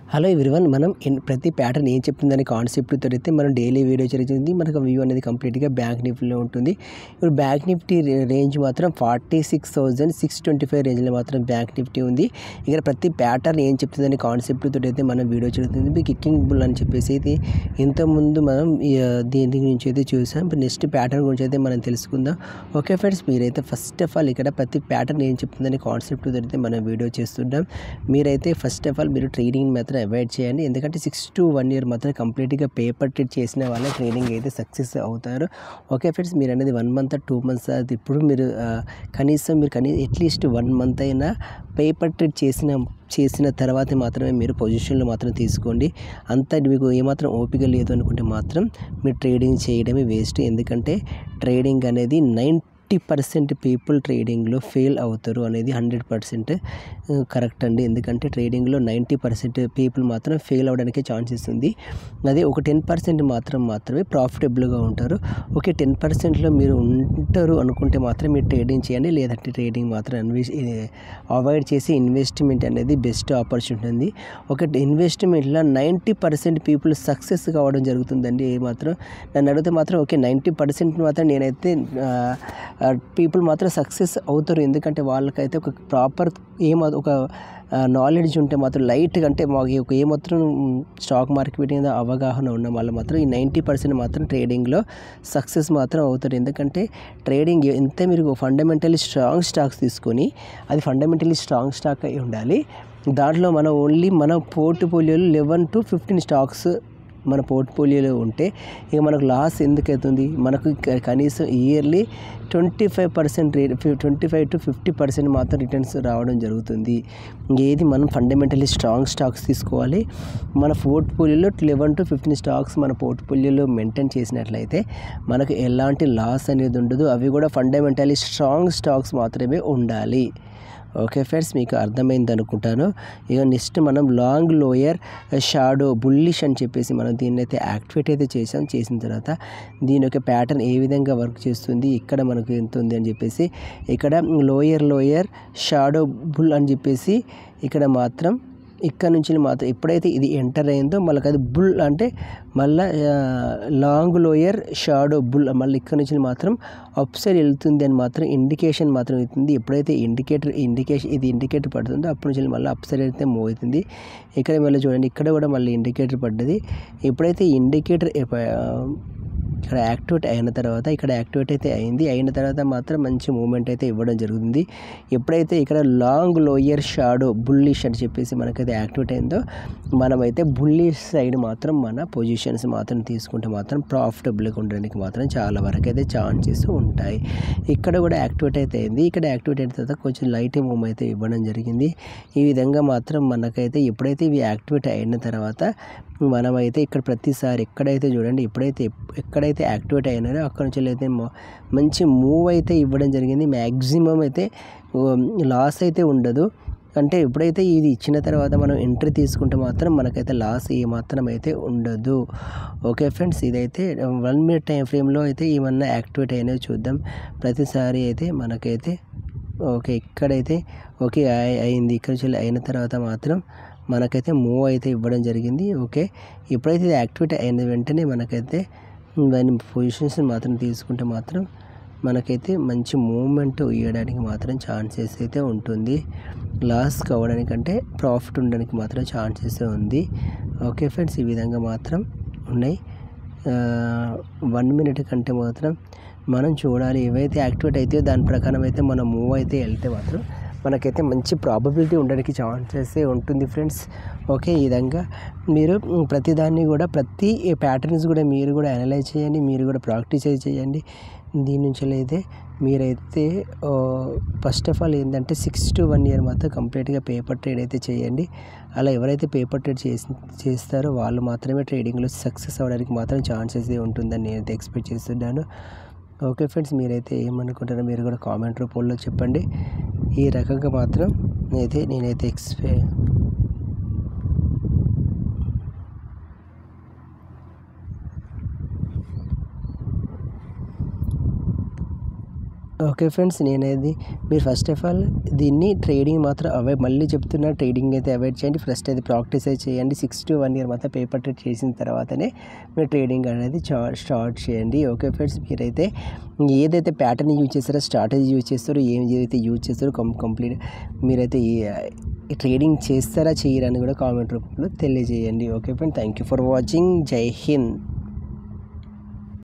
hello everyone మనం ఎన్ ప్రతి pattern ఏం చెప్తుందని కాన్సెప్ట్తో అయితే మనం డైలీ వీడియో జరుగుతుంది మనకు వ్యూ అనేది కంప్లీట్గా బ్యాంక్ నిఫ్టీలో ఉంటుంది ఇప్పుడు బ్యాంక్ నిఫ్టీ రే- రేంజ్ మాత్రం forty six thousand six twenty five రేంజ్లో మాత్రం బ్యాంక్ నిఫ్టీ ఉంది ఇక్కడ ప్రతి ప్యాటర్న్ ఏం చెప్తుందని కాన్సెప్ట్తో అయితే మనం వీడియో జరుగుతుంది మీ కిక్కింగ్ బుల్ అని చెప్పేసి అయితే ఇంతకుముందు మనం ఈ, ఆ, దీని గురించి అయితే చూసాం ఇప్పుడు నెక్స్ట్ ప్యాటర్న్ గురించి అయితే మనం తెలుసుకుందాం ఓకే ఫ్రెండ్స్ మీరైతే ఫస్ట్ ఆఫ్ ఆల్ ఇక్కడ ప్రతి ప్యాటర్న్ ఏం చెప్తుందని కాన్సెప్ట్ అయితే మనం వీడియో చేస్తుంటాం మీరైతే ఫస్ట్ ఆఫ్ ఆల్ మీరు ట్రేడింగ్ మాత్రం అవాయిడ్ చేయండి ఎందుకంటే సిక్స్ టు వన్ ఇయర్ మాత్రం కంప్లీట్గా పేపర్ ట్రేడ్ చేసిన వాళ్ళే ట్రేడింగ్ అయితే సక్సెస్ అవుతారు ఓకే ఫ్రెండ్స్ మీరు అనేది వన్ మంత్ టూ మంత్స్ అది ఇప్పుడు మీరు ఆ, కనీసం మీరు కనీ అట్లీస్ట్ వన్ మంత్ అయినా పేపర్ ట్రేడ్ చేసిన చేసిన తర్వాత మాత్రమే మీరు పొజిషన్లు మాత్రం తీసుకోండి అంత మీకు ఏమాత్రం ఓపిక లేదు అనుకుంటే మాత్రం మీరు ట్రేడింగ్ చేయడమే వేస్ట్ ఎందుకంటే ట్రేడింగ్ అనేది నైంటీ పర్సెంట్ పీపుల్ ట్రేడింగ్లో ఫెయిల్ అవుతారు అనేది హండ్రెడ్ పర్సెంట్ కరెక్ట్ అండి ఎందుకంటే ట్రేడింగ్లో నైంటీ పర్సెంట్ పీపుల్ మాత్రం ఫెయిల్ అవ్వడానికి ఛాన్సెస్ ఉంది అదే ఒక టెన్ పర్సెంట్ మాత్రం మాత్రమే ప్రాఫిటబుల్గా ఉంటారు ఓకే టెన్ పర్సెంట్లో మీరు ఉంటారు అనుకుంటే మాత్రం మీరు ట్రేడింగ్ చేయండి లేదంటే ట్రేడింగ్ మాత్రం ఇన్వెస్ట్ అవాయిడ్ చేసి ఇన్వెస్ట్మెంట్ అనేది బెస్ట్ ఆపర్చునిటీ ఉంది ఒక ఇన్వెస్ట్మెంట్లో నైంటీ పర్సెంట్ పీపుల్ సక్సెస్ కావడం జరుగుతుందండి ఏ మాత్రం నన్ను అడిగితే మాత్రం ఓకే నైంటీ పర్సెంట్ మాత్రం నేనైతే పీపుల్ మాత్రం సక్సెస్ అవుతారు ఎందుకంటే వాళ్ళకైతే ఒక ప్రాపర్ ఏమో ఒక నాలెడ్జ్ ఉంటే మాత్రం లైట్గా అంటే మాకు ఒక ఏమాత్రం స్టాక్ మార్కెట్ మీద అవగాహన ఉన్న వాళ్ళు మాత్రం ఈ నైంటీ పర్సెంట్ మాత్రం ట్రేడింగ్లో సక్సెస్ మాత్రం అవుతారు ఎందుకంటే ట్రేడింగ్ ఎంత మీరు ఫండమెంటలీ స్ట్రాంగ్ స్టాక్స్ తీసుకొని అది ఫండమెంటలీ స్ట్రాంగ్ స్టాక్ అయి ఉండాలి దాంట్లో మనం ఓన్లీ మన పోర్ట్ఫోలియోలో లెవెన్ టు ఫిఫ్టీన్ స్టాక్స్ మన పోర్ట్ఫోలియోలో ఉంటే ఇక మనకు లాస్ ఎందుకు అవుతుంది మనకు క- కనీసం yearly twenty five percent rate twenty five to fifty percent మాత్రం రిటర్న్స్ రావడం జరుగుతుంది ఏది మనం ఫండమెంటలీ స్ట్రాంగ్ స్టాక్స్ తీసుకోవాలి మన పోర్ట్ఫోలియోలో లెవెన్ టు ఫిఫ్టీన్ స్టాక్స్ మన పోర్ట్ఫోలియోలో మెయింటైన్ చేసినట్లయితే మనకు ఎలాంటి లాస్ అనేది ఉండదు అవి కూడా ఫండమెంటలీ స్ట్రాంగ్ స్టాక్స్ మాత్రమే ఉండాలి ఓకే ఫ్రెండ్స్ మీకు అర్థమైంది అనుకుంటాను ఇక నెక్స్ట్ మనం లాంగ్ లోయర్ షాడో బుల్లిష్ అని చెప్పేసి మనం దీన్ని అయితే యాక్టివేట్ అయితే చేసాం చేసిన తర్వాత దీని యొక్క ప్యాటర్న్ ఏ విధంగా వర్క్ చేస్తుంది ఇక్కడ మనకు ఎంత ఉంది అని చెప్పేసి ఇక్కడ లోయర్ లోయర్ షాడో బుల్ అని చెప్పేసి ఇక్కడ మాత్రం ఇక్కడ నుంచి మాత్రం ఎప్పుడైతే ఇది ఎంటర్ అయిందో మళ్ళీ అది బుల్ అంటే మళ్ళీ లాంగ్ లోయర్ షాడో బుల్ మళ్ళీ ఇక్కడ నుంచి మాత్రం అప్ సైడ్ వెళ్తుంది అని మాత్రం ఇండికేషన్ మాత్రం అవుతుంది ఎప్పుడైతే ఇండికేటర్ ఇండికేషన్ ఇది ఇండికేటర్ పడుతుందో అప్పటి నుంచి మళ్ళీ అప్ సైడ్ అయితే మూవ్ అవుతుంది ఇక్కడ మళ్ళీ చూడండి ఇక్కడ కూడా మళ్ళీ ఇండికేటర్ పడ్డది ఎప్పుడైతే ఇండికేటర్ ఇక్కడ యాక్టివేట్ అయిన తర్వాత ఇక్కడ యాక్టివేట్ అయితే అయింది అయిన తర్వాత మాత్రం మంచి మూమెంట్ అయితే ఇవ్వడం జరుగుతుంది ఎప్పుడైతే ఇక్కడ లాంగ్ లోయర్ షాడో బుల్లిష్ అని చెప్పేసి మనకైతే యాక్టివేట్ అయిందో మనమైతే బుల్లిష్ సైడ్ మాత్రం మన పొజిషన్స్ మాత్రం తీసుకుంటే మాత్రం ప్రాఫిటబుల్గా ఉండడానికి మాత్రం చాలా వరకు అయితే ఛాన్సెస్ ఉంటాయి ఇక్కడ కూడా యాక్టివేట్ అయితే అయింది ఇక్కడ యాక్టివేట్ అయిన తర్వాత కొంచెం లైట్ మూవ్ అయితే ఇవ్వడం జరిగింది ఈ విధంగా మాత్రం మనకైతే ఎప్పుడైతే ఇవి యాక్టివేట్ అయిన తర్వాత మనమైతే ఇక్కడ ప్రతిసారి ఎక్కడైతే చూడండి ఎప్పుడైతే ఎక్కడైతే యాక్టివేట్ అయినారో అక్కడ నుంచి అయితే మ- మంచి మూవ్ అయితే ఇవ్వడం జరిగింది మ్యాక్సిమం అయితే లాస్ అయితే ఉండదు అంటే ఎప్పుడైతే ఇది ఇచ్చిన తర్వాత మనం ఎంట్రీ తీసుకుంటే మాత్రం మనకైతే లాస్ ఏమాత్రం అయితే ఉండదు ఓకే ఫ్రెండ్స్ ఇదైతే వన్ మినిట్ టైం ఫ్రేమ్లో అయితే ఏమన్నా యాక్టివేట్ అయినవి చూద్దాం ప్రతిసారి అయితే మనకైతే ఓకే ఇక్కడైతే ఓకే అయి- అయింది ఇక్కడ నుంచి అయిన తర్వాత మాత్రం మనకైతే మూవ్ అయితే ఇవ్వడం జరిగింది ఓకే ఎప్పుడైతే ఇది యాక్టివేట్ అయిన వెంటనే మనకైతే దాని పొజిషన్స్ మాత్రం తీసుకుంటే మాత్రం మనకైతే మంచి మూమెంట్ ఇవ్వడానికి మాత్రం ఛాన్సెస్ అయితే ఉంటుంది లాస్ కావడానికంటే ప్రాఫిట్ ఉండడానికి మాత్రం ఛాన్సెస్ ఉంది ఓకే ఫ్రెండ్స్ ఈ విధంగా మాత్రం ఉన్నాయి వన్ మినిట్ కంటే మాత్రం మనం చూడాలి ఏవైతే యాక్టివేట్ అవుతాయో దాని ప్రకారం అయితే మనం మూవ్ అయితే వెళ్తే మాత్రం మనకైతే మంచి ప్రాబబిలిటీ ఉండడానికి ఛాన్సెస్ ఉంటుంది ఫ్రెండ్స్ ఓకే ఈ విధంగా మీరు మ్, ప్రతిదాన్ని కూడా ప్రతి ప్యాటర్న్స్ కూడా మీరు కూడా అనలైజ్ చేయండి మీరు కూడా ప్రాక్టీస్ చేయండి దీని నుంచి అయితే మీరైతే ఫస్ట్ ఆఫ్ ఆల్ ఏంటంటే సిక్స్ టు వన్ ఇయర్ మాత్రం కంప్లీట్గా పేపర్ ట్రేడ్ అయితే చేయండి అలా ఎవరైతే పేపర్ ట్రేడ్ చేసి చేస్తారో వాళ్ళు మాత్రమే ట్రేడింగ్లో సక్సెస్ అవ్వడానికి మాత్రం ఛాన్సెస్ ఉంటుందని నేనైతే ఎక్స్పెక్ట్ చేస్తున్నాను ఓకే ఫ్రెండ్స్ మీరైతే ఏమనుకుంటారో మీరు కూడా కామెంట్ రూపంలో చెప్పండి ఈ రకంగా మాత్రం అయితే నేనైతే ఎక్స్పె ఓకే ఫ్రెండ్స్ నేనేది మీరు ఫస్ట్ ఆఫ్ ఆల్ దీన్ని ట్రేడింగ్ మాత్రం అవాయిడ్ మళ్ళీ చెప్తున్నా ట్రేడింగ్ అయితే అవాయిడ్ చేయండి ఫస్ట్ అయితే ప్రాక్టీస్ అయితే చేయండి సిక్స్ టు వన్ ఇయర్ మాత్రం పేపర్ ట్రేడ్ చేసిన తర్వాతనే మీరు ట్రేడింగ్ అనేది స్టార్ట్ చేయండి ఓకే ఫ్రెండ్స్ మీరైతే ఏదైతే ప్యాటర్న్ యూజ్ చేస్తారో స్ట్రాటజీ యూజ్ చేస్తారో ఏం ఏదైతే యూజ్ చేస్తారో కం కంప్లీట్ మీరైతే ఈ ట్రేడింగ్ చేస్తారా చేయరా అని కూడా కామెంట్ రూపంలో తెలియజేయండి okay friend thank you for watching జై హింద్